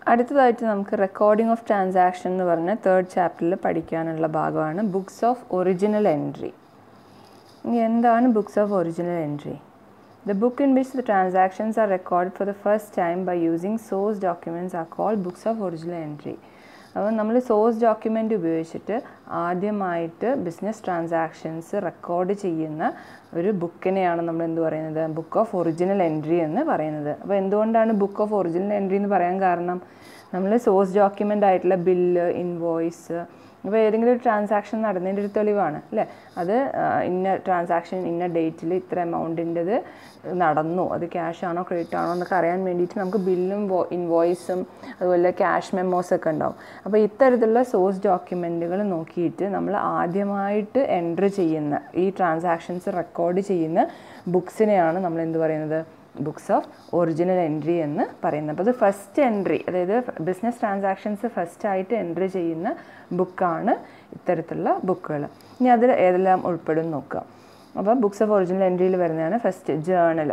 അടുത്തതായിട്ട് നമുക്ക് recording of transaction എന്ന് പറഞ്ഞ തേർഡ് ചാപ്റ്ററിൽ പഠിക്കാനുള്ള ഭാഗമാണ് ബുക്സ് ഓഫ് ഒറിജിനൽ എൻട്രി ഇനി എന്താണ് books of original entry the book in which the transactions are record for the first time by using source documents are called books of original entry അപ്പോൾ നമ്മൾ source document ഉപയോഗിച്ചിട്ട് ആദ്യമായിട്ട് business transactions record ചെയ്യുന്ന ഒരു ബുക്കിനെയാണ് നമ്മൾ എന്ത് പറയുന്നത് book of original entry എന്ന് പറയുന്നത് അപ്പോൾ എന്തുകൊണ്ടാണ് ബുക്ക് ഓഫ് ഒറിജിനൽ എൻട്രി എന്ന് പറയാൻ കാരണം നമ്മൾ സോഴ്സ് ഡോക്യുമെൻ്റ് ആയിട്ടുള്ള ബില്ല് ഇൻവോയ്സ് ഇപ്പോൾ ഏതെങ്കിലും ഒരു ട്രാൻസാക്ഷൻ നടന്നതിൻ്റെ ഒരു തെളിവാണ് അല്ലേ അത് ഇന്ന ട്രാൻസാക്ഷൻ ഇന്ന ഡേറ്റിൽ ഇത്ര എമൗണ്ടിൻ്റെത് നടന്നു അത് ക്യാഷ് ആണോ ക്രെഡിറ്റ് ആണോ എന്നൊക്കെ അറിയാൻ വേണ്ടിയിട്ട് നമുക്ക് ബില്ലും ഇൻവോയ്സും അതുപോലെ ക്യാഷ് മെമ്മോസ് ഒക്കെ ഉണ്ടാവും അപ്പോൾ ഇത്തരത്തിലുള്ള സോഴ്സ് ഡോക്യുമെൻറ്റുകൾ നോക്കിയിട്ട് നമ്മൾ ആദ്യമായിട്ട് എൻട്രി ചെയ്യുന്ന ഈ ട്രാൻസാക്ഷൻസ് റെക്കോർഡ് ചെയ്യുന്ന ബുക്സിനെയാണ് നമ്മൾ എന്ത് പറയുന്നത് ബുക്സ് ഓഫ് ഒറിജിനൽ എൻട്രി എന്ന് പറയുന്നത് അപ്പോൾ അത് ഫസ്റ്റ് എൻട്രി അതായത് ബിസിനസ് ട്രാൻസാക്ഷൻസ് ഫസ്റ്റ് ആയിട്ട് എൻട്രി ചെയ്യുന്ന ബുക്കാണ് ഇത്തരത്തിലുള്ള ബുക്കുകൾ ഇനി അതിൽ ഏതെല്ലാം ഉൾപ്പെടും നോക്കുക അപ്പോൾ ബുക്സ് ഓഫ് ഒറിജിനൽ എൻട്രിയിൽ വരുന്നതാണ് ഫസ്റ്റ് ജേണൽ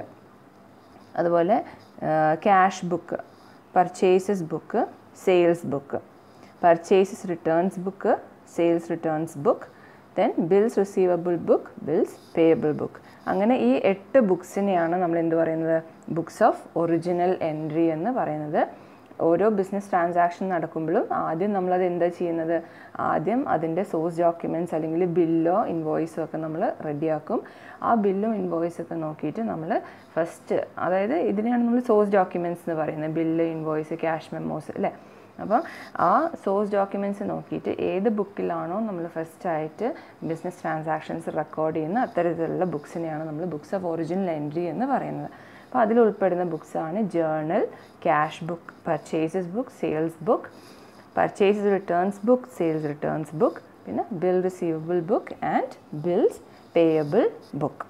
അതുപോലെ cash book purchases book sales book purchases returns book sales returns book then bills receivable book bills payable book അങ്ങനെ ഈ എട്ട് ബുക്സിനെയാണ് നമ്മൾ എന്ത് പറയുന്നത് ബുക്സ് ഓഫ് ഒറിജിനൽ എൻട്രി എന്ന് പറയുന്നത് ഓരോ ബിസിനസ് ട്രാൻസാക്ഷൻ നടക്കുമ്പോഴും ആദ്യം നമ്മളത് എന്താ ചെയ്യുന്നത് ആദ്യം അതിൻ്റെ സോഴ്സ് ഡോക്യുമെൻറ്റ്സ് അല്ലെങ്കിൽ ബില്ലോ ഇൻവോയ്സോ ഒക്കെ നമ്മൾ റെഡിയാക്കും ആ ബില്ലും ഇൻവോയ്സ് ഒക്കെ നോക്കിയിട്ട് നമ്മൾ ഫസ്റ്റ് അതായത് ഇതിനെയാണ് നമ്മൾ സോഴ്സ് ഡോക്യുമെൻറ്റ്സ് എന്ന് പറയുന്നത് ബില്ല് ഇൻവോയ്സ് ക്യാഷ് മെമ്മോസ് അല്ലേ അപ്പം ആ സോഴ്സ് ഡോക്യുമെൻറ്റ്സ് നോക്കിയിട്ട് ഏത് ബുക്കിലാണോ നമ്മൾ ഫസ്റ്റ് ആയിട്ട് ബിസിനസ് ട്രാൻസാക്ഷൻസ് റെക്കോർഡ് ചെയ്യുന്ന അത്തരത്തിലുള്ള ബുക്സിനെയാണ് നമ്മൾ ബുക്സ് ഓഫ് ഒറിജിനൽ എൻട്രി എന്ന് പറയുന്നത് അപ്പോൾ അതിൽ ഉൾപ്പെടുന്ന ബുക്സാണ് journal cash book purchases book sales book purchases returns book sales returns book പിന്നെ bill receivable book and bills payable book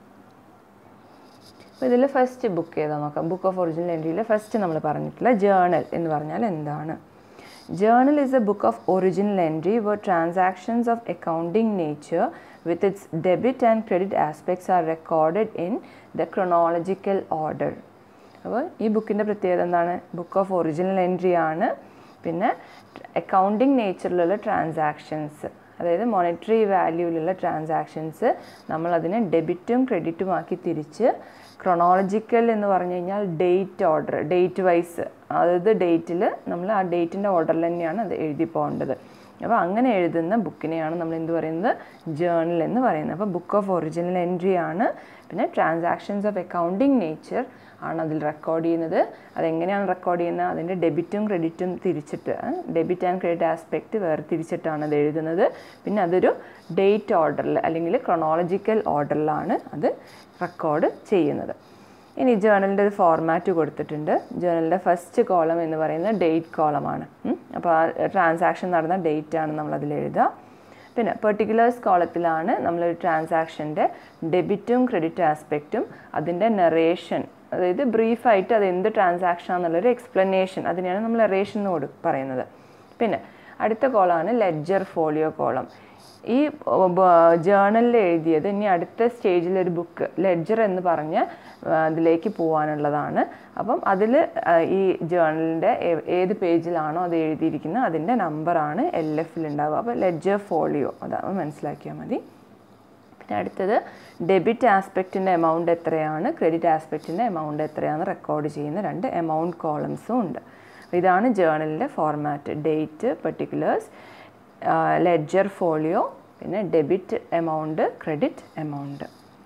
അപ്പോൾ ഇതിൽ ഫസ്റ്റ് ബുക്ക് ഏതാ നോക്കാം ബുക്ക് ഓഫ് ഒറിജിനൽ എൻട്രിയിൽ ഫസ്റ്റ് നമ്മൾ പറഞ്ഞിട്ടുള്ള ജേർണൽ എന്ന് പറഞ്ഞാൽ എന്താണ് journal is a book of original entry where transactions of accounting nature with its debit and credit aspects are recorded in the chronological order അപ്പോൾ ഈ ബുക്കിൻ്റെ പ്രത്യേകത എന്താണ് ബുക്ക് ഓഫ് ഒറിജിനൽ എൻട്രി ആണ് പിന്നെ അക്കൗണ്ടിങ് നേച്ചറിലുള്ള ട്രാൻസാക്ഷൻസ് അതായത് മോണിറ്ററി വാല്യൂവിലുള്ള ട്രാൻസാക്ഷൻസ് നമ്മളതിനെ ഡെബിറ്റും ക്രെഡിറ്റും ആക്കി തിരിച്ച് ക്രൊണോളജിക്കൽ എന്ന് പറഞ്ഞു കഴിഞ്ഞാൽ ഡേറ്റ് ഓർഡർ ഡേറ്റ് വൈസ് അതായത് ഡേറ്റിൽ നമ്മൾ ആ ഡേറ്റിൻ്റെ ഓർഡറിൽ തന്നെയാണ് അത് എഴുതി പോകേണ്ടത് അപ്പോൾ അങ്ങനെ എഴുതുന്ന ബുക്കിനെയാണ് നമ്മൾ എന്ത് പറയുന്നത് ജേർണൽ എന്ന് പറയുന്നത് അപ്പോൾ ബുക്ക് ഓഫ് ഒറിജിനൽ എൻട്രി ആണ് പിന്നെ ട്രാൻസാക്ഷൻസ് ഓഫ് അക്കൗണ്ടിങ് നേച്ചർ ആണ് അതിൽ റെക്കോർഡ് ചെയ്യുന്നത് അതെങ്ങനെയാണ് റെക്കോർഡ് ചെയ്യുന്നത് അതിൻ്റെ ഡെബിറ്റും ക്രെഡിറ്റും തിരിച്ചിട്ട് ഡെബിറ്റ് ആൻഡ് ക്രെഡിറ്റ് ആസ്പെക്റ്റ് വേറെ തിരിച്ചിട്ടാണ് അത് എഴുതുന്നത് പിന്നെ അതൊരു ഡേറ്റ് ഓർഡറിൽ അല്ലെങ്കിൽ ക്രൊണോളജിക്കൽ ഓർഡറിലാണ് അത് റെക്കോർഡ് ചെയ്യുന്നത് ഇനി ജേണലിൻ്റെ ഒരു ഫോർമാറ്റ് കൊടുത്തിട്ടുണ്ട് ജേണലിൻ്റെ ഫസ്റ്റ് കോളം എന്ന് പറയുന്നത് ഡേറ്റ് കോളമാണ് അപ്പോൾ ആ ട്രാൻസാക്ഷൻ നടന്ന ഡേറ്റ് ആണ് നമ്മളതിൽ എഴുതുക പിന്നെ പെർട്ടിക്കുലേഴ്സ് കോളത്തിലാണ് നമ്മൾ ട്രാൻസാക്ഷൻ്റെ ഡെബിറ്റും ക്രെഡിറ്റ് ആസ്പെക്റ്റും അതിൻ്റെ നെറേഷൻ അതായത് ബ്രീഫായിട്ട് അത് എന്ത് ട്രാൻസാക്ഷൻ ആണെന്നുള്ളൊരു എക്സ്പ്ലനേഷൻ അതിനെയാണ് നമ്മൾ നെറേഷൻ എന്ന് കൊടു പറയുന്നത് പിന്നെ അടുത്ത കോളമാണ് ലെഡ്ജർ ഫോളിയോ കോളം ഈ ജേണലിൽ എഴുതിയത് ഇനി അടുത്ത സ്റ്റേജിൽ ഒരു ബുക്ക് ലെഡ്ജർ എന്ന് പറഞ്ഞ് അതിലേക്ക് പോകാനുള്ളതാണ് അപ്പം അതിൽ ഈ ജേണലിൻ്റെ ഏത് പേജിലാണോ അത് എഴുതിയിരിക്കുന്നത് അതിൻ്റെ നമ്പറാണ് എൽ എഫിൽ ഉണ്ടാവുക അപ്പോൾ ലെഡ്ജർ ഫോളിയോ അതാണ് മനസ്സിലാക്കിയാൽ മതി പിന്നെ അടുത്തത് ഡെബിറ്റ് ആസ്പെക്റ്റിൻ്റെ എമൗണ്ട് എത്രയാണ് ക്രെഡിറ്റ് ആസ്പെക്റ്റിൻ്റെ എമൗണ്ട് എത്രയാണ് റെക്കോർഡ് ചെയ്യുന്ന രണ്ട് എമൗണ്ട് കോളംസും ഉണ്ട് ഇതാണ് ജേണലിൻ്റെ format date particulars ledger folio പിന്നെ ഡെബിറ്റ് എമൗണ്ട് ക്രെഡിറ്റ് എമൗണ്ട്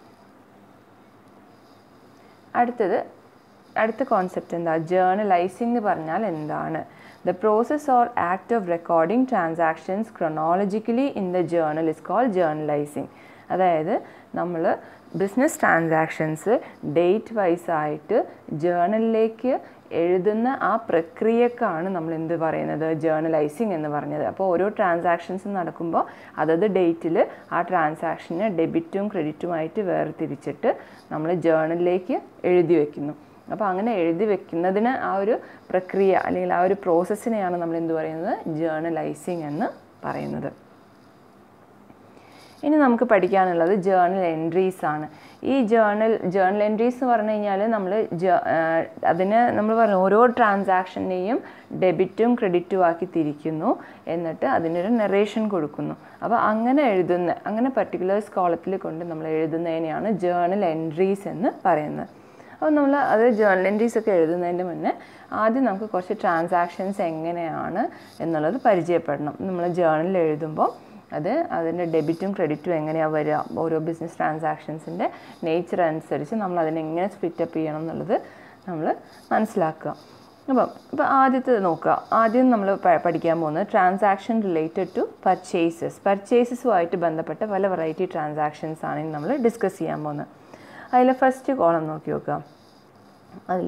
അടുത്തത് അടുത്ത കോൺസെപ്റ്റ് എന്താ ജേർണലൈസിംഗ് എന്ന് പറഞ്ഞാൽ എന്താണ് the process or act of recording transactions chronologically in the journal is call journalising അതായത് നമ്മൾ ബിസിനസ് ട്രാൻസാക്ഷൻസ് ഡേറ്റ് വൈസ് ആയിട്ട് ജേർണലിലേക്ക് എഴുതുന്ന ആ പ്രക്രിയക്കാണ് നമ്മൾ എന്ത് പറയുന്നത് ജേർണലൈസിങ് എന്ന് പറഞ്ഞത് അപ്പോൾ ഓരോ ട്രാൻസാക്ഷൻസ് നടക്കുമ്പോൾ അതത് ഡേറ്റിൽ ആ ട്രാൻസാക്ഷനെ ഡെബിറ്റും ക്രെഡിറ്റുമായിട്ട് വേർതിരിച്ചിട്ട് നമ്മൾ ജേർണലിലേക്ക് എഴുതി വെക്കുന്നു അപ്പോൾ അങ്ങനെ എഴുതി വെക്കുന്നതിന് ആ ഒരു പ്രക്രിയ അല്ലെങ്കിൽ ആ ഒരു പ്രോസസ്സിനെയാണ് നമ്മൾ എന്ത് പറയുന്നത് ജേർണലൈസിങ് എന്ന് പറയുന്നത് ഇനി നമുക്ക് പഠിക്കാനുള്ളത് ജേർണൽ എൻട്രീസ് ആണ് ഈ ജേർണൽ ജേർണൽ എൻട്രീസ് എന്ന് പറഞ്ഞു കഴിഞ്ഞാൽ നമ്മൾ അതിന് നമ്മൾ പറഞ്ഞു ഓരോ ട്രാൻസാക്ഷനെയും ഡെബിറ്റും ക്രെഡിറ്റും ആക്കി തിരിക്കുന്നു എന്നിട്ട് അതിനൊരു നെറേഷൻ കൊടുക്കുന്നു അപ്പോൾ അങ്ങനെ എഴുതുന്ന അങ്ങനെ പർട്ടിക്കുലേഴ്സ് കോളത്തിൽ കൊണ്ട് നമ്മൾ എഴുതുന്നതിനെയാണ് ജേർണൽ എൻട്രീസ് എന്ന് പറയുന്നത് അപ്പോൾ നമ്മൾ അത് ജേർണൽ എൻട്രീസ് ഒക്കെ എഴുതുന്നതിൻ്റെ മുന്നേ ആദ്യം നമുക്ക് കുറച്ച് ട്രാൻസാക്ഷൻസ് എങ്ങനെയാണ് എന്നുള്ളത് പരിചയപ്പെടണം നമ്മൾ ജേർണലിൽ എഴുതുമ്പോൾ അത് അതിൻ്റെ ഡെബിറ്റും ക്രെഡിറ്റും എങ്ങനെയാണ് വരിക ഓരോ ബിസിനസ് ട്രാൻസാക്ഷൻസിൻ്റെ നേച്ചർ അനുസരിച്ച് നമ്മൾ അതിനെ എങ്ങനെ സ്പ്ലിറ്റപ്പ് ചെയ്യണം എന്നുള്ളത് നമ്മൾ മനസ്സിലാക്കുക അപ്പം ഇപ്പം ആദ്യത്തെ നോക്കുക ആദ്യം നമ്മൾ പഠിക്കാൻ പോകുന്നത് ട്രാൻസാക്ഷൻ റിലേറ്റഡ് ടു പർച്ചേസസ് പർച്ചേസസുമായിട്ട് ബന്ധപ്പെട്ട പല വെറൈറ്റി ട്രാൻസാക്ഷൻസ് ആണ് നമ്മൾ ഡിസ്കസ് ചെയ്യാൻ പോകുന്നത് അതിൽ ഫസ്റ്റ് കോളം നോക്കി നോക്കുക അതിൽ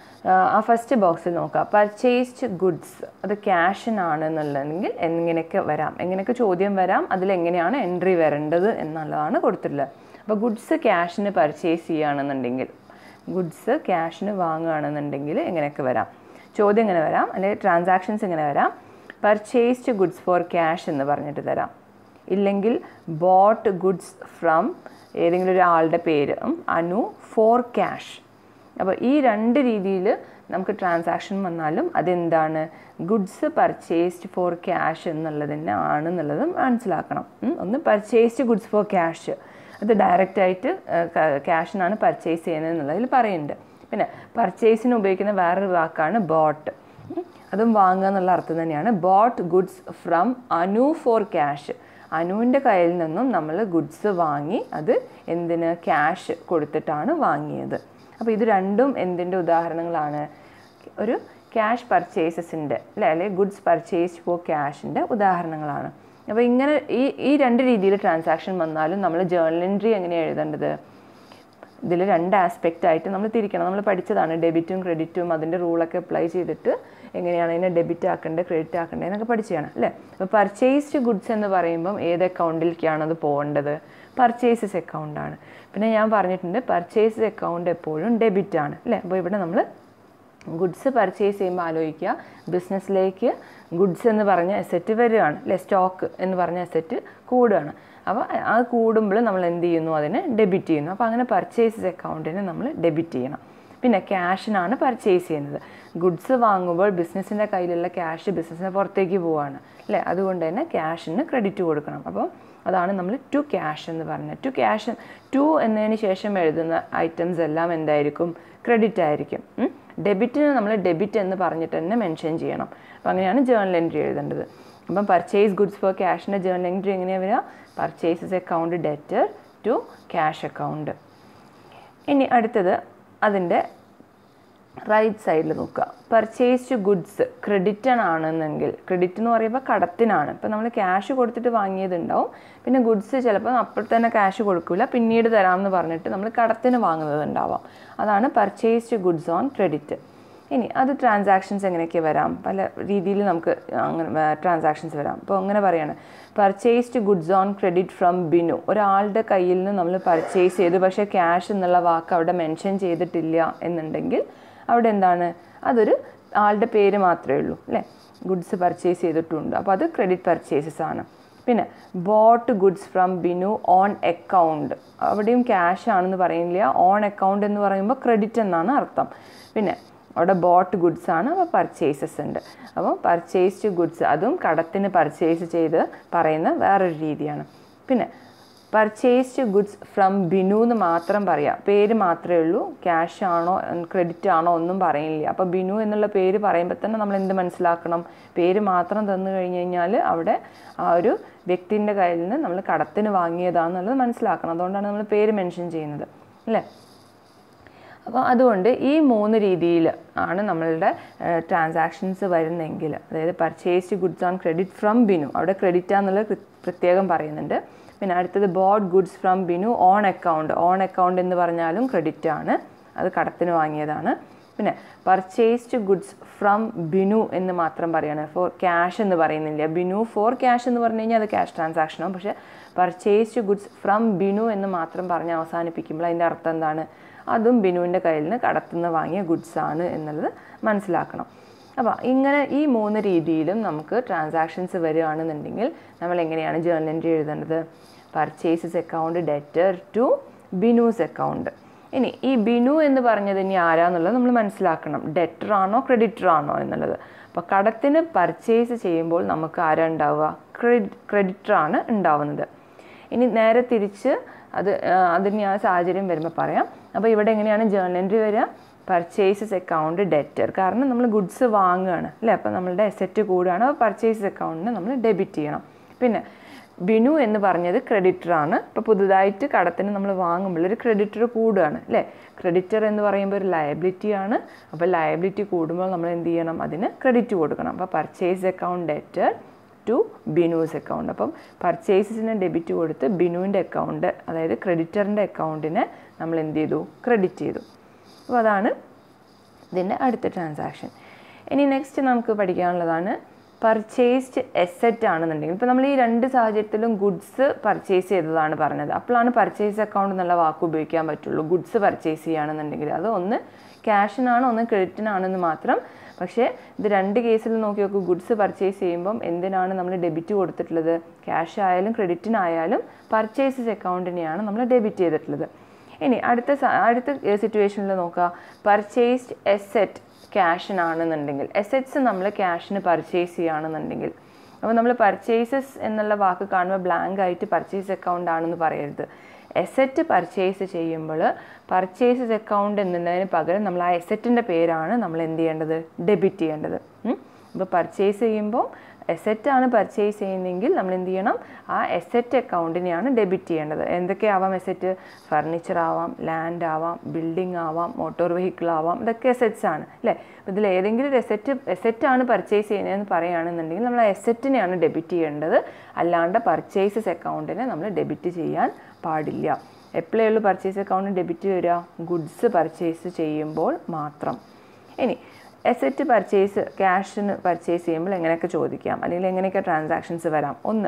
ആ ഫസ്റ്റ് ബോക്സിൽ നോക്കുക പർച്ചേസ്ഡ് ഗുഡ്സ് അത് ക്യാഷിനാണ് എന്നുള്ളതെങ്കിൽ എങ്ങനെയൊക്കെ വരാം എങ്ങനെയൊക്കെ ചോദ്യം വരാം അതിലെങ്ങനെയാണ് എൻട്രി വരേണ്ടത് എന്നുള്ളതാണ് കൊടുത്തിട്ടുള്ളത് അപ്പോൾ ഗുഡ്സ് ക്യാഷിന് പർച്ചേസ് ചെയ്യുകയാണെന്നുണ്ടെങ്കിൽ ഗുഡ്സ് ക്യാഷിന് വാങ്ങുകയാണെന്നുണ്ടെങ്കിൽ എങ്ങനെയൊക്കെ വരാം ചോദ്യം എങ്ങനെ വരാം അല്ലെങ്കിൽ ട്രാൻസാക്ഷൻസ് എങ്ങനെ വരാം പർച്ചേസ്ഡ് ഗുഡ്സ് ഫോർ ക്യാഷ് എന്ന് പറഞ്ഞിട്ട് തരാം ഇല്ലെങ്കിൽ ബോട്ട് ഗുഡ്സ് ഫ്രം ഏതെങ്കിലും ഒരാളുടെ പേര് അനു ഫോർ ക്യാഷ് അപ്പോൾ ഈ രണ്ട് രീതിയിൽ നമുക്ക് ട്രാൻസാക്ഷൻ വന്നാലും അതെന്താണ് ഗുഡ്സ് പർച്ചേസ്ഡ് ഫോർ ക്യാഷ് എന്നുള്ളതിനെ ആണെന്നുള്ളത് മനസ്സിലാക്കണം ഒന്ന് പർച്ചേസ്ഡ് ഗുഡ്സ് ഫോർ ക്യാഷ് അത് ഡയറക്റ്റായിട്ട് ക്യാഷിനാണ് പർച്ചേസ് ചെയ്യുന്നത് എന്നുള്ളതിൽ പറയുന്നുണ്ട് പിന്നെ പർച്ചേസിന് ഉപയോഗിക്കുന്ന വേറൊരു വാക്കാണ് ബോട്ട് അതും വാങ്ങുക എന്നുള്ള അർത്ഥം തന്നെയാണ് bought goods from Anu for cash അനുവിൻ്റെ കയ്യിൽ നിന്നും നമ്മൾ ഗുഡ്സ് വാങ്ങി അത് എന്തിന് ക്യാഷ് കൊടുത്തിട്ടാണ് വാങ്ങിയത് അപ്പോൾ ഇത് രണ്ടും എന്തിൻ്റെ ഉദാഹരണങ്ങളാണ് ഒരു ക്യാഷ് പർച്ചേസസിൻ്റെ അല്ലെ അല്ലെങ്കിൽ ഗുഡ്സ് പർച്ചേസ് ഫോർ ക്യാഷിൻ്റെ ഉദാഹരണങ്ങളാണ് അപ്പോൾ ഇങ്ങനെ ഈ ഈ രണ്ട് രീതിയിൽ ട്രാൻസാക്ഷൻ വന്നാലും നമ്മൾ ജേർണൽ എൻട്രി എങ്ങനെയാണ് എഴുതേണ്ടത് ഇതിൽ രണ്ട് ആസ്പെക്റ്റ് ആയിട്ട് നമ്മൾ തിരിക്കണം നമ്മൾ പഠിച്ചതാണ് ഡെബിറ്റും ക്രെഡിറ്റും അതിൻ്റെ റൂളൊക്കെ അപ്ലൈ ചെയ്തിട്ട് എങ്ങനെയാണ് അതിനെ ഡെബിറ്റ് ആക്കേണ്ടത് ക്രെഡിറ്റ് ആക്കേണ്ടത് എന്നൊക്കെ പഠിച്ചതാണ് അല്ലേ അപ്പോൾ പർച്ചേസ്ഡ് ഗുഡ്സ് എന്ന് പറയുമ്പം ഏത് അക്കൗണ്ടിലേക്കാണ് അത് പോകേണ്ടത് പർച്ചേസസ് അക്കൗണ്ടാണ് പിന്നെ ഞാൻ പറഞ്ഞിട്ടുണ്ട് പർച്ചേസ് അക്കൗണ്ട് എപ്പോഴും ഡെബിറ്റ് ആണ് അല്ലേ അപ്പോൾ ഇവിടെ നമ്മൾ ഗുഡ്സ് പർച്ചേസ് ചെയ്യുമ്പോൾ ആലോചിക്കുക ബിസിനസ്സിലേക്ക് ഗുഡ്സ് എന്ന് പറഞ്ഞ അസറ്റ് വരികയാണ് അല്ലെ സ്റ്റോക്ക് എന്ന് പറഞ്ഞ അസറ്റ് കൂടുകയാണ് അപ്പോൾ അത് കൂടുമ്പോൾ നമ്മൾ എന്ത് ചെയ്യുന്നു അതിനെ ഡെബിറ്റ് ചെയ്യുന്നു അപ്പോൾ അങ്ങനെ പർച്ചേസസ് അക്കൗണ്ടിനെ നമ്മൾ ഡെബിറ്റ് ചെയ്യണം പിന്നെ ക്യാഷിനാണ് പർച്ചേസ് ചെയ്യുന്നത് ഗുഡ്സ് വാങ്ങുമ്പോൾ ബിസിനസ്സിൻ്റെ കയ്യിലുള്ള ക്യാഷ് ബിസിനസ്സിന് പുറത്തേക്ക് പോവുകയാണ് അല്ലേ അതുകൊണ്ട് തന്നെ ക്യാഷിന് ക്രെഡിറ്റ് കൊടുക്കണം അപ്പോൾ അതാണ് നമ്മൾ ടു ക്യാഷ് എന്ന് പറഞ്ഞത് ടു ക്യാഷ് ടു എന്നതിന് ശേഷം എഴുതുന്ന ഐറ്റംസ് എല്ലാം എന്തായിരിക്കും ക്രെഡിറ്റ് ആയിരിക്കും ഡെബിറ്റിന് നമ്മൾ ഡെബിറ്റ് എന്ന് പറഞ്ഞിട്ട് തന്നെ മെൻഷൻ ചെയ്യണം അപ്പോൾ അങ്ങനെയാണ് ജേർണൽ എൻട്രി എഴുതേണ്ടത് അപ്പം പർച്ചേസ് ഗുഡ്സ് ഫോർ ക്യാഷിൻ്റെ ജേർണൽ എൻട്രി എങ്ങനെയാണ് വരിക purchases account debtor to cash account ഇനി അടുത്തത് അതിൻ്റെ റൈറ്റ് സൈഡിൽ നോക്കുക പർച്ചേസ്ഡ് ഗുഡ്സ് ക്രെഡിറ്റൺ ആണെന്നെങ്കിൽ ക്രെഡിറ്റ് എന്ന് പറയുമ്പോൾ കടത്തിനാണ് ഇപ്പം നമ്മൾ ക്യാഷ് കൊടുത്തിട്ട് വാങ്ങിയതുണ്ടാവും പിന്നെ ഗുഡ്സ് ചിലപ്പോൾ അപ്പോൾ തന്നെ ക്യാഷ് കൊടുക്കില്ല പിന്നീട് തരാമെന്ന് പറഞ്ഞിട്ട് നമ്മൾ കടത്തിന് വാങ്ങുന്നത് ഉണ്ടാവാം അതാണ് പർച്ചേസ്ഡ് ഗുഡ്സ് ഓൺ ക്രെഡിറ്റ് ഇനി അത് ട്രാൻസാക്ഷൻസ് എങ്ങനെയൊക്കെ വരാം പല രീതിയിൽ നമുക്ക് അങ്ങനെ ട്രാൻസാക്ഷൻസ് വരാം അപ്പോൾ അങ്ങനെ പറയാണ് purchased goods on credit from Binu ഒരാളുടെ കയ്യിൽ നിന്ന് നമ്മൾ പർച്ചേസ് ചെയ്തു പക്ഷേ ക്യാഷ് എന്നുള്ള വാക്ക് അവിടെ മെൻഷൻ ചെയ്തിട്ടില്ല എന്നുണ്ടെങ്കിൽ അവിടെ എന്താണ് അതൊരു ആളുടെ പേര് മാത്രമേ ഉള്ളൂ അല്ലേ ഗുഡ്സ് പർച്ചേസ് ചെയ്തിട്ടുണ്ട് അപ്പോൾ അത് ക്രെഡിറ്റ് പർച്ചേസസ് ആണ് പിന്നെ bought goods from Binu on account അവിടെയും ക്യാഷ് ആണെന്ന് പറയുന്നില്ല ഓൺ അക്കൗണ്ട് എന്ന് പറയുമ്പോൾ ക്രെഡിറ്റ് എന്നാണ് അർത്ഥം പിന്നെ അവിടെ ബോട്ട് ഗുഡ്സ് ആണ് അപ്പോൾ പർച്ചേസസ് ഉണ്ട് അപ്പോൾ പർച്ചേസ്ഡ് ഗുഡ്സ് അതും കടത്തിന് പർച്ചേസ് ചെയ്ത് പറയുന്ന വേറൊരു രീതിയാണ് പിന്നെ പർച്ചേസ്ഡ് ഗുഡ്സ് ഫ്രം ബിനു എന്ന് മാത്രം പറയാം പേര് മാത്രമേ ഉള്ളൂ ക്യാഷ് ആണോ ക്രെഡിറ്റ് ആണോ ഒന്നും പറയില്ല അപ്പോൾ ബിനു എന്നുള്ള പേര് പറയുമ്പോൾ തന്നെ നമ്മൾ എന്ത് മനസ്സിലാക്കണം പേര് മാത്രം തന്നു കഴിഞ്ഞ് കഴിഞ്ഞാൽ അവിടെ ആ ഒരു വ്യക്തിൻ്റെ കയ്യിൽ നിന്ന് നമ്മൾ കടത്തിന് വാങ്ങിയതാണെന്നുള്ളത് മനസ്സിലാക്കണം അതുകൊണ്ടാണ് നമ്മൾ പേര് മെൻഷൻ ചെയ്യുന്നത് അല്ലേ അപ്പോൾ അതുകൊണ്ട് ഈ മൂന്ന് രീതിയിൽ ആണ് നമ്മളുടെ ട്രാൻസാക്ഷൻസ് വരുന്നെങ്കിൽ അതായത് purchased goods on credit from Binu അവിടെ ക്രെഡിറ്റ് എന്നുള്ളത് പ്രത്യേകം പറയുന്നുണ്ട് പിന്നെ അടുത്തത് bought goods from Binu on account on account എന്ന് പറഞ്ഞാലും ക്രെഡിറ്റ് ആണ് അത് കടത്തിന് വാങ്ങിയതാണ് പിന്നെ പർച്ചേസ്ഡ് ഗുഡ്സ് ഫ്രം ബിനു എന്ന് മാത്രം പറയാണ് ഫോർ ക്യാഷ് എന്ന് പറയുന്നില്ല ബിനു ഫോർ ക്യാഷ് എന്ന് പറഞ്ഞു കഴിഞ്ഞാൽ അത് ക്യാഷ് ട്രാൻസാക്ഷനാണ് പക്ഷേ പർച്ചേസ്ഡ് ഗുഡ്സ് ഫ്രം ബിനു എന്ന് മാത്രം പറഞ്ഞ് അവസാനിപ്പിക്കുമ്പോൾ അതിൻ്റെ അർത്ഥം എന്താണ് അതും ബിനുവിൻ്റെ കയ്യിൽ നിന്ന് കടത്തുനിന്ന് വാങ്ങിയ ഗുഡ്സ് ആണ് എന്നുള്ളത് മനസ്സിലാക്കണം അപ്പോൾ ഇങ്ങനെ ഈ മൂന്ന് രീതിയിലും നമുക്ക് ട്രാൻസാക്ഷൻസ് വരികയാണെന്നുണ്ടെങ്കിൽ നമ്മൾ എങ്ങനെയാണ് ജേർണൽ എൻട്രി എഴുതേണ്ടത് purchases account debtor to Binu's account ഇനി ഈ ബിനു എന്ന് പറഞ്ഞത് ഇനി ആരാന്നുള്ളത് നമ്മൾ മനസ്സിലാക്കണം ഡെറ്റർ ആണോ ക്രെഡിറ്റർ ആണോ എന്നുള്ളത് അപ്പോൾ കടത്തിന് പർച്ചേസ് ചെയ്യുമ്പോൾ നമുക്ക് ആരാ ഉണ്ടാവുക ക്രെഡിറ്റ് ക്രെഡിറ്റർ ആണ് ഉണ്ടാവുന്നത് ഇനി നേരെ തിരിച്ച് അത് ആ, അതിന് ഞാൻ സാഹചര്യം വരുമ്പോൾ പറയാം അപ്പോൾ ഇവിടെ എങ്ങനെയാണ് ജേർണൽ എൻട്രി വരിക പർച്ചേസസ് അക്കൗണ്ട് ഡെറ്റർ കാരണം നമ്മൾ ഗുഡ്സ് വാങ്ങുകയാണ് അല്ലേ അപ്പോൾ നമ്മളുടെ എസെറ്റ് കൂടുകയാണ് അപ്പോൾ പർച്ചേസസ് അക്കൗണ്ടിന് നമ്മൾ ഡെബിറ്റ് ചെയ്യണം പിന്നെ ബിനു എന്ന് പറഞ്ഞത് ക്രെഡിറ്റർ ആണ് ഇപ്പോൾ പുതുതായിട്ട് കടത്തിന് നമ്മൾ വാങ്ങുമ്പോൾ ഒരു ക്രെഡിറ്റർ കൂടുകയാണ് അല്ലേ ക്രെഡിറ്റർ എന്ന് പറയുമ്പോൾ ഒരു ലയബിലിറ്റി ആണ് അപ്പോൾ ലയബിലിറ്റി കൂടുമ്പോൾ നമ്മൾ എന്ത് ചെയ്യണം അതിന് ക്രെഡിറ്റ് കൊടുക്കണം അപ്പോൾ purchase account debtor to Binu's account അപ്പം പർച്ചേസസിന് ഡെബിറ്റ് കൊടുത്ത് ബിനുവിൻ്റെ അക്കൗണ്ട് അതായത് ക്രെഡിറ്ററിൻ്റെ അക്കൗണ്ടിനെ നമ്മൾ എന്ത് ചെയ്തു ക്രെഡിറ്റ് ചെയ്തു അപ്പോൾ അതാണ് ഇതിൻ്റെ അടുത്ത ട്രാൻസാക്ഷൻ ഇനി നെക്സ്റ്റ് നമുക്ക് പഠിക്കാനുള്ളതാണ് പർച്ചേസ്ഡ് എസെറ്റ് ആണെന്നുണ്ടെങ്കിൽ ഇപ്പോൾ നമ്മൾ ഈ രണ്ട് സാഹചര്യത്തിലും ഗുഡ്സ് പർച്ചേസ് ചെയ്തതാണ് പറഞ്ഞത് അപ്പോഴാണ് പർച്ചേസ് അക്കൗണ്ട് എന്നുള്ള വാക്ക് ഉപയോഗിക്കാൻ പറ്റുള്ളൂ ഗുഡ്സ് പർച്ചേസ് ചെയ്യുകയാണെന്നുണ്ടെങ്കിൽ അത് ഒന്ന് ക്യാഷിനാണ് ഒന്ന് ക്രെഡിറ്റിനാണെന്ന് മാത്രം പക്ഷേ ഇത് രണ്ട് കേസിൽ നോക്കി നോക്കൂ ഗുഡ്സ് പർച്ചേസ് ചെയ്യുമ്പം എന്തിനാണ് നമ്മൾ ഡെബിറ്റ് കൊടുത്തിട്ടുള്ളത് ക്യാഷ് ആയാലും ക്രെഡിറ്റിനായാലും പർച്ചേസസ് അക്കൗണ്ടിനെയാണ് നമ്മൾ ഡെബിറ്റ് ചെയ്തിട്ടുള്ളത് ഇനി അടുത്ത സ- അടുത്ത സിറ്റുവേഷനിൽ നോക്കുക പർച്ചേസ്ഡ് എസെറ്റ് ക്യാഷിനാണെന്നുണ്ടെങ്കിൽ എസെറ്റ്സ് നമ്മൾ ക്യാഷിന് പർച്ചേസ് ചെയ്യുകയാണെന്നുണ്ടെങ്കിൽ അപ്പോൾ നമ്മൾ പർച്ചേസസ് എന്നുള്ള വാക്ക് കാണുമ്പോൾ ബ്ലാങ്ക് ആയിട്ട് പർച്ചേസ് അക്കൗണ്ട് ആണെന്ന് പറയരുത് എസെറ്റ് പർച്ചേസ് ചെയ്യുമ്പോൾ പർച്ചേസസ് അക്കൗണ്ട് എന്നുള്ളതിന് പകരം നമ്മൾ ആ എസെറ്റിൻ്റെ പേരാണ് നമ്മൾ എന്ത് ചെയ്യേണ്ടത് ഡെബിറ്റ് ചെയ്യേണ്ടത് അപ്പോൾ പർച്ചേസ് ചെയ്യുമ്പോൾ എസെറ്റാണ് പർച്ചേസ് ചെയ്യുന്നതെങ്കിൽ നമ്മൾ എന്ത് ചെയ്യണം ആ എസെറ്റ് അക്കൗണ്ടിനെയാണ് ഡെബിറ്റ് ചെയ്യേണ്ടത് എന്തൊക്കെയാവാം എസെറ്റ് ഫർണിച്ചർ ആവാം ലാൻഡ് ആവാം ബിൽഡിംഗ് ആവാം മോട്ടോർ വെഹിക്കിൾ ആവാം ഇതൊക്കെ എസെറ്റ്സ് ആണ് അല്ലേ അപ്പോൾ ഇതിൽ ഏതെങ്കിലും ഒരു എസെറ്റ് എസെറ്റാണ് പർച്ചേസ് ചെയ്യുന്നതെന്ന് പറയുകയാണെന്നുണ്ടെങ്കിൽ നമ്മൾ ആ എസെറ്റിനെയാണ് ഡെബിറ്റ് ചെയ്യേണ്ടത് അല്ലാണ്ട് പർച്ചേസസ് അക്കൗണ്ടിനെ നമ്മൾ ഡെബിറ്റ് ചെയ്യാൻ പാടില്ല എപ്പോഴേ ഉള്ളൂ പർച്ചേസ് അക്കൗണ്ട് ഡെബിറ്റ് വരിക ഗുഡ്സ് പർച്ചേസ് ചെയ്യുമ്പോൾ മാത്രം ഇനി എസെറ്റ് പർച്ചേസ് ക്യാഷിന് പർച്ചേസ് ചെയ്യുമ്പോൾ എങ്ങനെയൊക്കെ ചോദിക്കാം അല്ലെങ്കിൽ എങ്ങനെയൊക്കെ ട്രാൻസാക്ഷൻസ് വരാം ഒന്ന്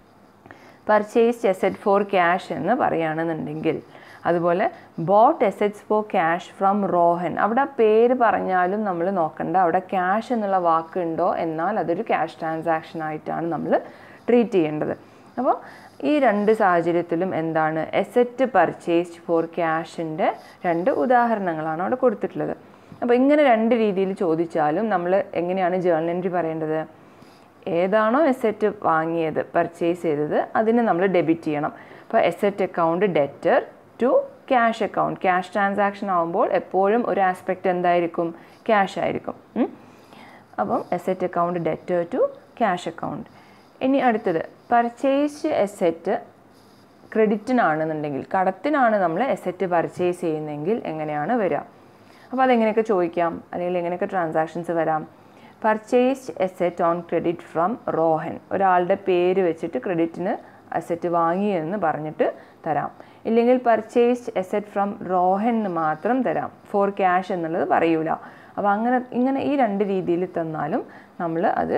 പർച്ചേസ്ഡ് എസെറ്റ് ഫോർ ക്യാഷ് എന്ന് പറയുകയാണെന്നുണ്ടെങ്കിൽ അതുപോലെ bought assets for cash from Rohan അവിടെ ആ പേര് പറഞ്ഞാലും നമ്മൾ നോക്കണ്ട അവിടെ ക്യാഷ് എന്നുള്ള വാക്ക് ഉണ്ടോ എന്നാൽ അതൊരു ക്യാഷ് ട്രാൻസാക്ഷൻ ആയിട്ടാണ് നമ്മൾ ട്രീറ്റ് ചെയ്യേണ്ടത് അപ്പോൾ ഈ രണ്ട് സാഹചര്യത്തിലും എന്താണ് എസെറ്റ് പർച്ചേസ്ഡ് ഫോർ ക്യാഷിൻ്റെ രണ്ട് ഉദാഹരണങ്ങളാണ് അവിടെ കൊടുത്തിട്ടുള്ളത് അപ്പോൾ ഇങ്ങനെ രണ്ട് രീതിയിൽ ചോദിച്ചാലും നമ്മൾ എങ്ങനെയാണ് ജേർണൽ എൻട്രി പറയേണ്ടത് ഏതാണോ എസെറ്റ് വാങ്ങിയത് പർച്ചേസ് ചെയ്തത് അതിന് നമ്മൾ ഡെബിറ്റ് ചെയ്യണം അപ്പോൾ asset account debtor to cash account cash transaction ആകുമ്പോൾ എപ്പോഴും ഒരു ആസ്പെക്റ്റ് എന്തായിരിക്കും ക്യാഷ് ആയിരിക്കും ഉം. അപ്പം asset account debtor to cash account ഇനി അടുത്തത് പർച്ചേസ് എസെറ്റ് ക്രെഡിറ്റിനാണെന്നുണ്ടെങ്കിൽ കടത്തിനാണ് നമ്മൾ എസെറ്റ് പർച്ചേസ് ചെയ്യുന്നതെങ്കിൽ എങ്ങനെയാണ് വരിക അപ്പോൾ അതെങ്ങനെയൊക്കെ ചോദിക്കാം അല്ലെങ്കിൽ എങ്ങനെയൊക്കെ ട്രാൻസാക്ഷൻസ് വരാം purchased asset on credit from Rohan ഒരാളുടെ പേര് വെച്ചിട്ട് ക്രെഡിറ്റിന് അസെറ്റ് വാങ്ങിയെന്ന് പറഞ്ഞിട്ട് തരാം ഇല്ലെങ്കിൽ പർച്ചേസ്ഡ് എസെറ്റ് ഫ്രം റോഹൻ എന്ന് മാത്രം തരാം ഫോർ ക്യാഷ് എന്നുള്ളത് പറയൂല അപ്പോൾ അങ്ങനെ ഇങ്ങനെ ഈ രണ്ട് രീതിയിൽ തന്നാലും നമ്മൾ അത്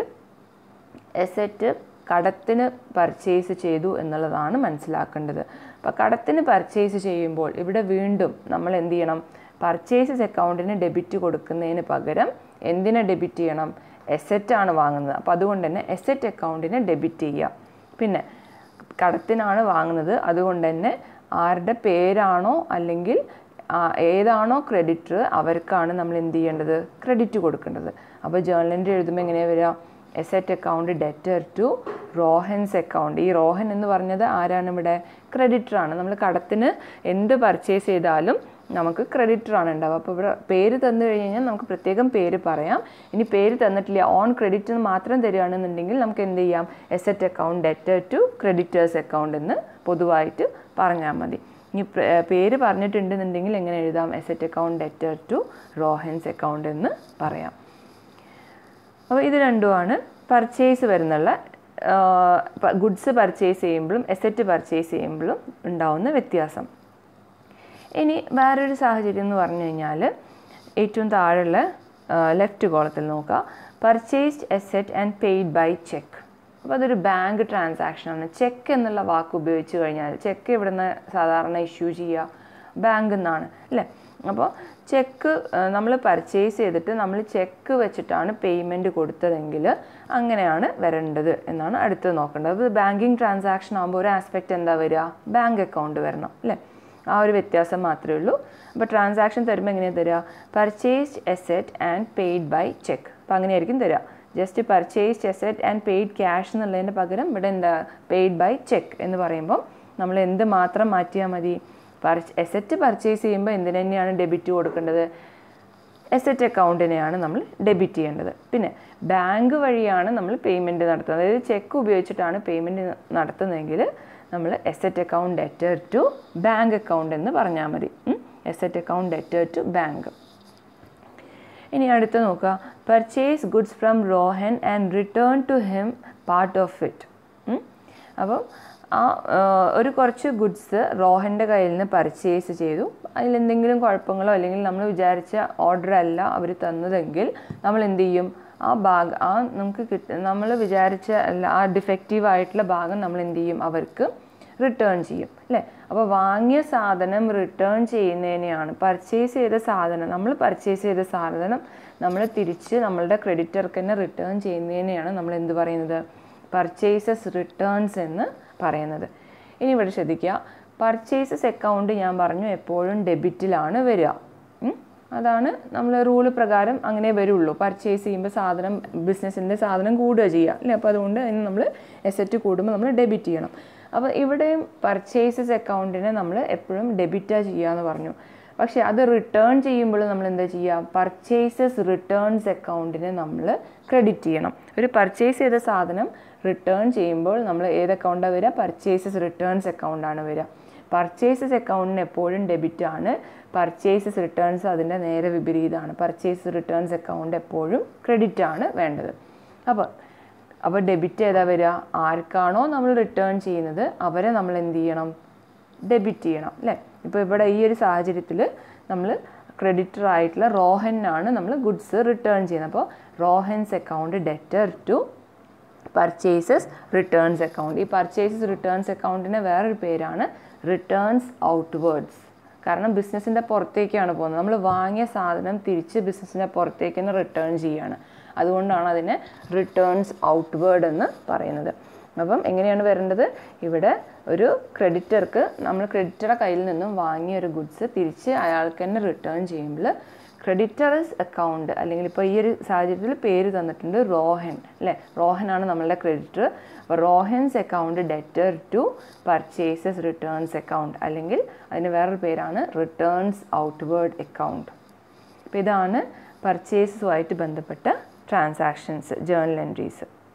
എസെറ്റ് കടത്തിന് പർച്ചേസ് ചെയ്തു എന്നുള്ളതാണ് മനസ്സിലാക്കേണ്ടത് അപ്പോൾ കടത്തിന് പർച്ചേസ് ചെയ്യുമ്പോൾ ഇവിടെ വീണ്ടും നമ്മൾ എന്ത് ചെയ്യണം പർച്ചേസസ് അക്കൗണ്ടിന് ഡെബിറ്റ് കൊടുക്കുന്നതിന് പകരം എന്തിനെ ഡെബിറ്റ് ചെയ്യണം എസെറ്റാണ് വാങ്ങുന്നത് അപ്പോൾ അതുകൊണ്ട് തന്നെ എസെറ്റ് അക്കൗണ്ടിനെ ഡെബിറ്റ് ചെയ്യുക പിന്നെ കടത്തിനാണ് വാങ്ങുന്നത് അതുകൊണ്ട് തന്നെ ആരുടെ പേരാണോ അല്ലെങ്കിൽ ആ, ഏതാണോ ക്രെഡിറ്റർ അവർക്കാണ് നമ്മൾ എന്ത് ചെയ്യേണ്ടത് ക്രെഡിറ്റ് കൊടുക്കേണ്ടത് അപ്പോൾ ജേർണൽ എൻട്രി എഴുതുമ്പോൾ എങ്ങനെയാണ് വരിക asset account debtor to Rohan's account ഈ റോഹൻ എന്ന് പറഞ്ഞത് ആരാണ് ഇവിടെ ക്രെഡിറ്ററാണ് നമ്മൾ കടത്തിന് എന്ത് പർച്ചേസ് ചെയ്താലും നമുക്ക് ക്രെഡിറ്ററാണ് ഉണ്ടാവുക അപ്പോൾ ഇവിടെ പേര് തന്നു കഴിഞ്ഞ് കഴിഞ്ഞാൽ നമുക്ക് പ്രത്യേകം പേര് പറയാം ഇനി പേര് തന്നിട്ടില്ല ഓൺ ക്രെഡിറ്റ് എന്ന് മാത്രം തരികയാണെന്നുണ്ടെങ്കിൽ നമുക്ക് എന്ത് ചെയ്യാം asset account debtor to creditors account എന്ന് പൊതുവായിട്ട് പറഞ്ഞാൽ മതി ഇനി പ്ര- ഏർ പേര് പറഞ്ഞിട്ടുണ്ടെന്നുണ്ടെങ്കിൽ എങ്ങനെ എഴുതാം asset account debtor to Rohan's account എന്ന് പറയാം അപ്പോൾ ഇത് രണ്ടുമാണ് പർച്ചേസ് വരുന്നുള്ള ഗുഡ്സ് പർച്ചേസ് ചെയ്യുമ്പോഴും എസെറ്റ് പർച്ചേസ് ചെയ്യുമ്പോഴും ഉണ്ടാവുന്ന വ്യത്യാസം ഇനി വേറൊരു സാഹചര്യം എന്ന് പറഞ്ഞു കഴിഞ്ഞാൽ ഏറ്റവും താഴെയുള്ള ലെഫ്റ്റ് കോളത്തിൽ നോക്കുക purchased asset and paid by cheque അപ്പോൾ അതൊരു ബാങ്ക് ട്രാൻസാക്ഷനാണ് ചെക്ക് എന്നുള്ള വാക്ക് ഉപയോഗിച്ച് കഴിഞ്ഞാൽ ചെക്ക് ഇവിടുന്ന് സാധാരണ ഇഷ്യൂ ചെയ്യുക ബാങ്കിൽ നിന്നാണ് അല്ലേ അപ്പോൾ ചെക്ക് നമ്മൾ പർച്ചേസ് ചെയ്തിട്ട് നമ്മൾ ചെക്ക് വെച്ചിട്ടാണ് പേയ്മെൻറ്റ് കൊടുത്തതെങ്കിൽ അങ്ങനെയാണ് വരേണ്ടത് എന്നാണ് അടുത്ത് നോക്കേണ്ടത് അത് ബാങ്കിങ് ട്രാൻസാക്ഷൻ ആകുമ്പോൾ ഒരു ആസ്പെക്റ്റ് എന്താ വരിക ബാങ്ക് അക്കൗണ്ട് വരണം അല്ലേ ആ ഒരു വ്യത്യാസം മാത്രമേ ഉള്ളൂ അപ്പോൾ ട്രാൻസാക്ഷൻ തരുമ്പോൾ എങ്ങനെയാണ് തരിക purchased asset and paid by cheque അപ്പോൾ അങ്ങനെയായിരിക്കും തരിക just purchased asset and paid cash എന്നുള്ളതിൻ്റെ പകരം ഇവിടെ എന്താ പെയ്ഡ് ബൈ ചെക്ക് എന്ന് പറയുമ്പോൾ നമ്മൾ എന്ത് മാത്രം മാറ്റിയാൽ മതി പർച്ച് എസെറ്റ് പർച്ചേസ് ചെയ്യുമ്പോൾ എന്തിനു തന്നെയാണ് ഡെബിറ്റ് കൊടുക്കേണ്ടത് എസെറ്റ് അക്കൗണ്ടിനെയാണ് നമ്മൾ ഡെബിറ്റ് ചെയ്യേണ്ടത് പിന്നെ ബാങ്ക് വഴിയാണ് നമ്മൾ പേയ്മെൻറ്റ് നടത്തുന്നത് അതായത് ചെക്ക് ഉപയോഗിച്ചിട്ടാണ് പേയ്മെൻറ്റ് നടത്തുന്നതെങ്കിൽ നമ്മൾ asset account debtor to bank account എന്ന് പറഞ്ഞാൽ മതി asset account debtor to bank ഇനി അടുത്ത് നോക്കുക purchase goods from Rohan and return to him part of it അപ്പം ആ ഒരു കുറച്ച് ഗുഡ്സ് റോഹൻ്റെ കയ്യിൽ നിന്ന് പർച്ചേസ് ചെയ്തു അതിലെന്തെങ്കിലും കുഴപ്പങ്ങളോ അല്ലെങ്കിൽ നമ്മൾ വിചാരിച്ച ഓർഡർ അല്ല അവർ തന്നതെങ്കിൽ നമ്മൾ എന്ത് ചെയ്യും ആ ഭാഗം ആ നമുക്ക് കിട്ട നമ്മൾ വിചാരിച്ച അല്ല ആ ഡിഫക്റ്റീവ് ആയിട്ടുള്ള ഭാഗം നമ്മൾ എന്ത് ചെയ്യും അവർക്ക് റിട്ടേൺ ചെയ്യും അല്ലേ അപ്പോൾ വാങ്ങിയ സാധനം റിട്ടേൺ ചെയ്യുന്നതിനെയാണ് പർച്ചേസ് ചെയ്ത സാധനം നമ്മൾ പർച്ചേസ് ചെയ്ത സാധനം നമ്മൾ തിരിച്ച് നമ്മളുടെ ക്രെഡിറ്റർക്ക് തന്നെ റിട്ടേൺ ചെയ്യുന്നതിനെയാണ് നമ്മൾ എന്ത് പറയുന്നത് പർച്ചേസസ് റിട്ടേൺസ് എന്ന് പറയുന്നത് ഇനി ഇവിടെ ശ്രദ്ധിക്കുക പർച്ചേസസ് അക്കൗണ്ട് ഞാൻ പറഞ്ഞു എപ്പോഴും ഡെബിറ്റിലാണ് വരിക അതാണ് നമ്മൾ റൂൾ പ്രകാരം അങ്ങനെ വരുള്ളൂ പർച്ചേസ് ചെയ്യുമ്പോൾ സാധനം ബിസിനസ്സിൻ്റെ സാധനം കൂടുക ചെയ്യുക അല്ലേ അപ്പോൾ അതുകൊണ്ട് അതിന് നമ്മൾ എസെറ്റ് കൂടുമ്പോൾ നമ്മൾ ഡെബിറ്റ് ചെയ്യണം അപ്പോൾ ഇവിടെയും പർച്ചേസസ് അക്കൗണ്ടിനെ നമ്മൾ എപ്പോഴും ഡെബിറ്റാ ചെയ്യുക എന്ന് പറഞ്ഞു പക്ഷേ അത് റിട്ടേൺ ചെയ്യുമ്പോൾ നമ്മൾ എന്താ ചെയ്യുക പർച്ചേസസ് റിട്ടേൺസ് അക്കൗണ്ടിനെ നമ്മൾ ക്രെഡിറ്റ് ചെയ്യണം ഒരു പർച്ചേസ് ചെയ്ത സാധനം റിട്ടേൺ ചെയ്യുമ്പോൾ നമ്മൾ ഏത് അക്കൗണ്ടാണ് വരിക പർച്ചേസസ് റിട്ടേൺസ് അക്കൗണ്ടാണ് വരിക പർച്ചേസസ് അക്കൗണ്ടിന് എപ്പോഴും ഡെബിറ്റ് ആണ് പർച്ചേസസ് റിട്ടേൺസ് അതിൻ്റെ നേരെ വിപരീതമാണ് പർച്ചേസ് റിട്ടേൺസ് അക്കൗണ്ട് എപ്പോഴും ക്രെഡിറ്റ് ആണ് വേണ്ടത് അപ്പോൾ അപ്പോൾ ഡെബിറ്റ് ഏതാ വരിക ആർക്കാണോ നമ്മൾ റിട്ടേൺ ചെയ്യുന്നത് അവരെ നമ്മൾ എന്ത് ചെയ്യണം ഡെബിറ്റ് ചെയ്യണം അല്ലേ ഇപ്പോൾ ഇവിടെ ഈ ഒരു സാഹചര്യത്തിൽ നമ്മൾ ക്രെഡിറ്റർ ആയിട്ടുള്ള റോഹനാണ് നമ്മൾ ഗുഡ്സ് റിട്ടേൺ ചെയ്യുന്നത് അപ്പോൾ Rohan's account debtor to purchases returns account ഈ പർച്ചേസസ് റിട്ടേൺസ് അക്കൗണ്ടിന് വേറൊരു പേരാണ് റിട്ടേൺസ് ഔട്ട്വേർഡ്സ് കാരണം ബിസിനസ്സിൻ്റെ പുറത്തേക്കാണ് പോകുന്നത് നമ്മൾ വാങ്ങിയ സാധനം തിരിച്ച് ബിസിനസ്സിൻ്റെ പുറത്തേക്ക് തന്നെ റിട്ടേൺ ചെയ്യുകയാണ് അതുകൊണ്ടാണ് അതിനെ റിട്ടേൺസ് ഔട്ട്വേർഡ് എന്ന് പറയുന്നത് അപ്പം എങ്ങനെയാണ് വരേണ്ടത് ഇവിടെ ഒരു ക്രെഡിറ്റർക്ക് നമ്മൾ ക്രെഡിറ്ററുടെ കയ്യിൽ നിന്നും വാങ്ങിയ ഒരു ഗുഡ്സ് തിരിച്ച് അയാൾക്ക് തന്നെ റിട്ടേൺ ചെയ്യുമ്പോൾ ക്രെഡിറ്റേഴ്സ് അക്കൗണ്ട് അല്ലെങ്കിൽ ഇപ്പോൾ ഈ ഒരു സാഹചര്യത്തിൽ പേര് തന്നിട്ടുണ്ട് റോഹൻ അല്ലേ റോഹനാണ് നമ്മളുടെ ക്രെഡിറ്റർ അപ്പോൾ Rohan's account debtor to purchases returns account അല്ലെങ്കിൽ അതിന് വേറൊരു പേരാണ് റിട്ടേൺസ് ഔട്ട്വേർഡ് അക്കൗണ്ട് അപ്പോൾ ഇതാണ് പർച്ചേസുമായിട്ട് ബന്ധപ്പെട്ട ട്രാൻസാക്ഷൻസ് ജേർണൽ എൻട്രീസ്